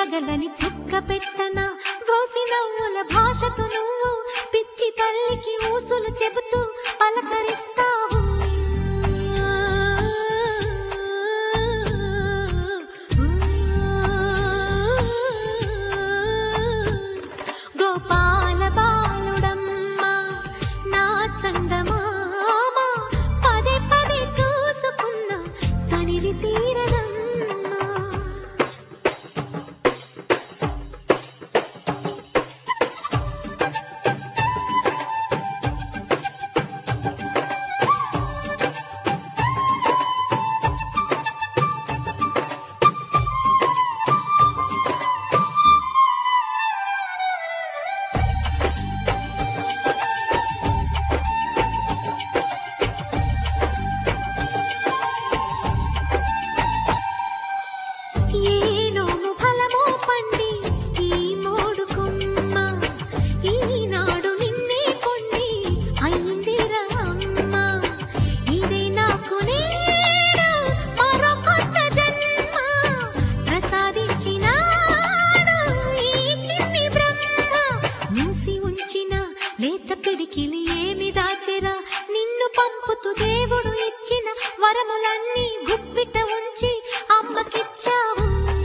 తగలని చుక్క పెట్టన బోసి నవ్వుల భాషతో నువ్వు పిచ్చి తల్లికి ఊసులు చెబుతూ పలకరిస్తావు గోపాల బాలుడమ్మ నా చందమామ పదే పదే చూసుకున్న తనివి తీరదమ్మా ఏ నోము ఫలమో పండి ఈ మోడు కొమ్మ ఈనాడు నిన్నే కొండి అయిందిరా అమ్మ ఇదే నాకు నేడు మరో కొత్త జన్మ ప్రసాదించినాడు ఈ చిన్ని బ్రహ్మ మూసి ఉంచిన లేత పిడికిలి ఏమి దాచెరా నిన్ను పంపుతూ దేవుడు ఇచ్చిన వరములన్నీ గుప్పిట ఉంచి అమ్మకిచ్చావు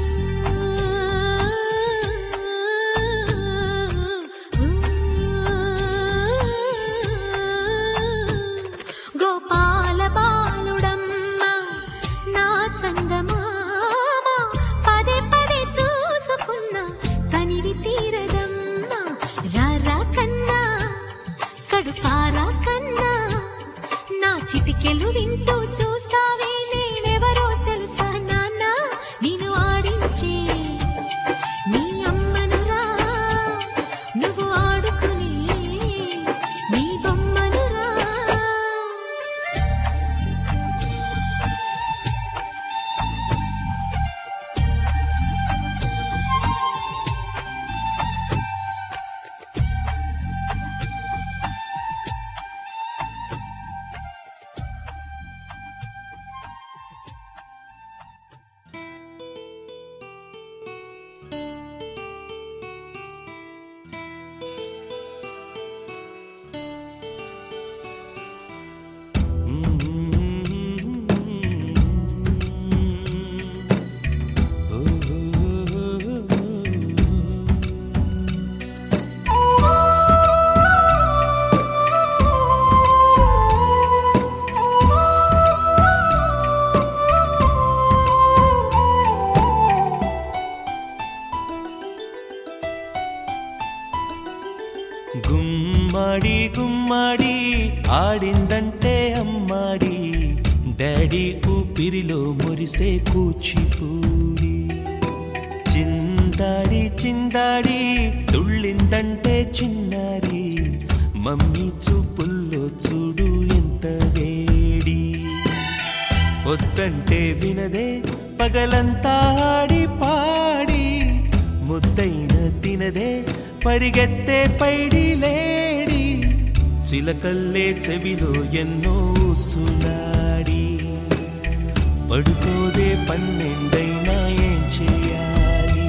గోపాల బాలుడమ్మ నా చందమామ పదే పదే చూసుకున్న తనివి తీరదమ్మ రారా కన్నా కడుపారా కన్నా నా చిటికెలు వింటూ చూస్తావే నేనెవరో తెలుసా నాన్న నేను ఆడించే నీ అమ్మనురా నువ్వు ఆడుకుని నీ బొమ్మనురా గుమ్మడి గుమ్మడి ఆడిందంటే అమ్మాడి డాడీ ఊపిరిలో మురిసే కూచిపూడి చిందాడి చిందాడి తుళ్ళిందంటే చిన్నారి మమ్మీ చూపుల్లో చూడు ఎంత వేడి వద్దంటే వినదే పగలంతా ఆడి పాడి ముద్దైన తినదే పరిగెత్తే పైడి లేడి చిలకల్లే చెవిలో ఎన్నో సులాడి పడుకోదే పన్నెండైనా ఏం చేయాలి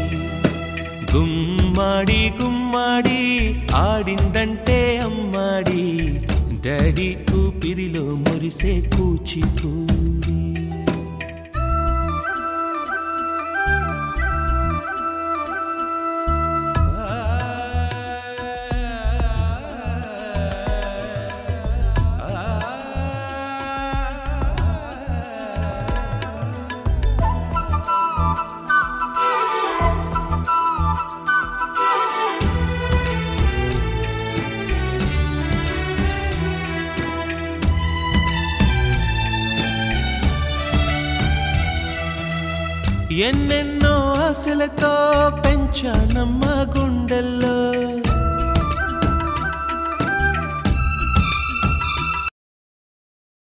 గుమ్మాడి గుమ్మాడి ఆడిందంటే అమ్మాడి డాడీ ఊపిరిలో మురిసే కూచిపూడి ఎన్నెన్నో ఆశలతో పెంచానమ్మ గుండెల్లో